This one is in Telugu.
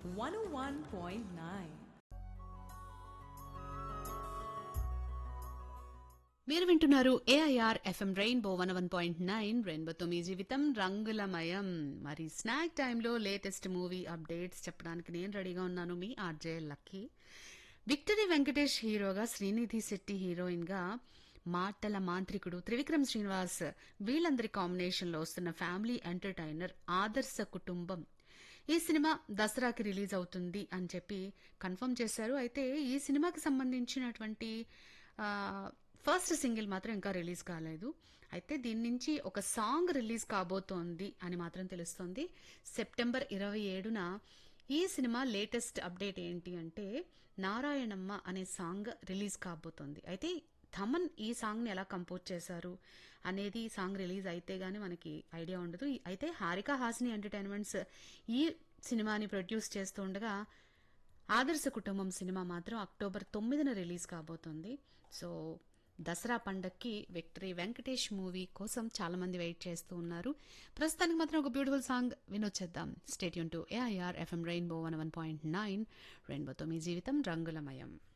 101.9. మీరు వింటున్నారు AIR FM rainbow one one point nine రెయిన్బోతో మీ జీవితం రంగులమయం మరి స్నాక్ టైంలో లేటెస్ట్ మూవీ అప్డేట్స్ చెప్పడానికి నేను రెడీగా ఉన్నాను మీ ఆర్జే లక్కీ విక్టరీ వెంకటేష్ హీరోగా శ్రీనిధి శెట్టి హీరోయిన్ గా మాటల మాంత్రికుడు త్రివిక్రమ్ శ్రీనివాస్ వీళ్ళందరి కాంబినేషన్ లో వస్తున్న ఫ్యామిలీ ఎంటర్టైనర్ ఆదర్శ కుటుంబం ఈ సినిమా దసరాకి రిలీజ్ అవుతుంది అని చెప్పి కన్ఫర్మ్ చేశారు అయితే ఈ సినిమాకి సంబంధించినటువంటి ఆ, ఫస్ట్ సింగిల్ మాత్రం ఇంకా రిలీజ్ కాలేదు అయితే దీని నుంచి ఒక సాంగ్ రిలీజ్ కాబోతోంది అని మాత్రం తెలుస్తోంది సెప్టెంబర్ ఇరవై ఏడున ఈ సినిమా లేటెస్ట్ అప్డేట్ ఏంటి అంటే నారాయణమ్మ అనే సాంగ్ రిలీజ్ కాబోతోంది అయితే థమన్ ఈ సాంగ్ ని ఎలా కంపోజ్ చేశారు అనేది ఈ సాంగ్ రిలీజ్ అయితే గానీ మనకి ఐడియా ఉండదు అయితే హారిక హాసిని ఎంటర్టైన్మెంట్స్ ఈ సినిమాని ప్రొడ్యూస్ చేస్తూ ఉండగా ఆదర్శ కుటుంబం సినిమా మాత్రం అక్టోబర్ తొమ్మిదిన రిలీజ్ కాబోతుంది సో దసరా పండక్కి విక్టరీ వెంకటేష్ మూవీ కోసం చాలా మంది వెయిట్ చేస్తూ ఉన్నారు ప్రస్తుతానికి మాత్రం ఒక బ్యూటిఫుల్ సాంగ్ వినొచ్చేద్దాం stay tune to AIR FM rainbow one one point nine రెయిన్బోతో మీ జీవితం రంగులమయం